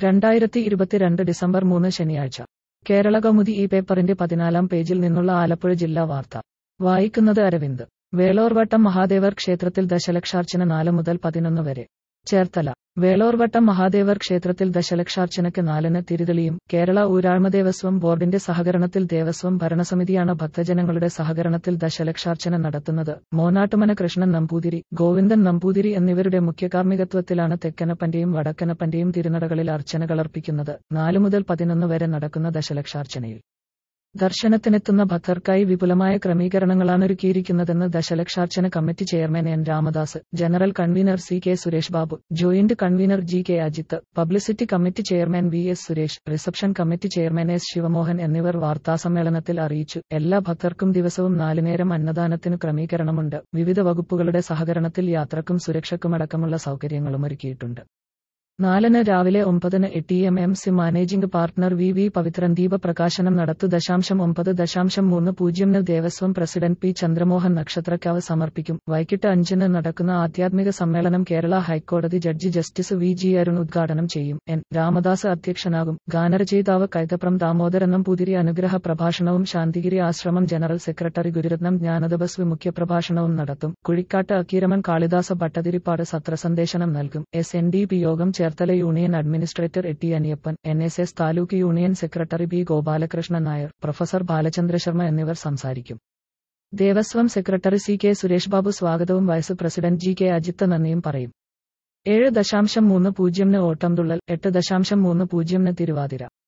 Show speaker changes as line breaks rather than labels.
രണ്ടായിരത്തി ഇരുപത്തിരണ്ട് ഡിസംബർ മൂന്ന് ശനിയാഴ്ച കേരള കൗമുദി ഈ പേപ്പറിന്റെ പതിനാലാം പേജിൽ നിന്നുള്ള ആലപ്പുഴ ജില്ലാ വാർത്ത വായിക്കുന്നത് അരവിന്ദ് വേളോർവട്ടം മഹാദേവർ ക്ഷേത്രത്തിൽ ദശലക്ഷാർച്ചന നാല് മുതൽ പതിനൊന്ന് വരെ ചേർത്തല വേളോർവട്ടം മഹാദേവർ ക്ഷേത്രത്തിൽ ദശലക്ഷാർച്ചനയ്ക്ക് നാലിന് തിരിതെളിയും കേരള ഊരാഴ്മ ദേവസ്വം ബോർഡിന്റെ സഹകരണത്തിൽ ദേവസ്വം ഭരണസമിതിയാണ് ഭക്തജനങ്ങളുടെ സഹകരണത്തിൽ ദശലക്ഷാർച്ചന നടത്തുന്നത് മോനാട്ടുമന കൃഷ്ണൻ നമ്പൂതിരി ഗോവിന്ദൻ നമ്പൂതിരി എന്നിവരുടെ മുഖ്യകാർമ്മികത്വത്തിലാണ് തെക്കനപ്പന്റെയും വടക്കനപ്പന്റെയും തിരുനടകളിൽ അർച്ചനകളർപ്പിക്കുന്നത് നാലു മുതൽ പതിനൊന്ന് വരെ നടക്കുന്ന ദശലക്ഷാർച്ചനയിൽ ദർശനത്തിനെത്തുന്ന ഭക്തർക്കായി വിപുലമായ ക്രമീകരണങ്ങളാണ് ഒരുക്കിയിരിക്കുന്നതെന്ന് ദശലക്ഷാർച്ചന committee chairman N Ramadas general convener C K Suresh Babu joint convener G K Ajith publicity committee chairman V S Suresh reception committee chairman S Sivamohan എന്നിവർ വാർത്താസമ്മേളനത്തിൽ അറിയിച്ചു എല്ലാ ഭക്തർക്കും ദിവസവും നാലുനേരം അന്നദാനത്തിനു ക്രമീകരണമുണ്ട് വിവിധ വകുപ്പുകളുടെ സഹകരണത്തിൽ യാത്രക്കും സുരക്ഷയ്ക്കുമടക്കമുള്ള സൗകര്യങ്ങളും ഒരുക്കിയിട്ടുണ്ട് നാലിന് രാവിലെ ഒമ്പതിന് A M M C managing partner V V Pavithran ദീപ പ്രകാശനം നടത്തു ദശാംശം ഒമ്പത് ദശാംശം മൂന്ന് പൂജ്യമിന് ദേവസ്വം പ്രസിഡന്റ് പി ചന്ദ്രമോഹൻ നക്ഷത്രക്കാവ് സമർപ്പിക്കും വൈകിട്ട് അഞ്ചിന് നടക്കുന്ന ആധ്യാത്മിക സമ്മേളനം കേരള ഹൈക്കോടതി judge justice V G Arun ഉദ്ഘാടനം ചെയ്യും എൻ രാമദാസ് അധ്യക്ഷനാകും ഗാനരചയിതാവ് കൈതപ്രം ദാമോദരൻ നമ്പൂതിരി അനുഗ്രഹ പ്രഭാഷണവും ശാന്തിഗിരി ആശ്രമം ജനറൽ സെക്രട്ടറി ഗുരുരത്നം ജ്ഞാനതപസ്വി മുഖ്യപ്രഭാഷണവും നടത്തും കുഴിക്കാട്ട് അക്കീരമൻ കാളിദാസ ഭട്ടതിരിപ്പാട് സത്രസന്ദേശനം നൽകും എസ് എൻ ഡി പി യോഗം Cherthala union administrator A T Aniyappan N S S taluk union secretary B Gopalakrishnan Nair professor Balachandra Sharma എന്നിവർ സംസാരിക്കും Devaswom secretary C K Suresh Babu സ്വാഗതവും vice president G K Ajith നന്ദിയും പറയും ഏഴ് ദശാംശം മൂന്ന് പൂജ്യമിന് ഓട്ടംതുള്ളൽ എട്ട് ദശാംശം മൂന്ന് പൂജ്യമിന് തിരുവാതിര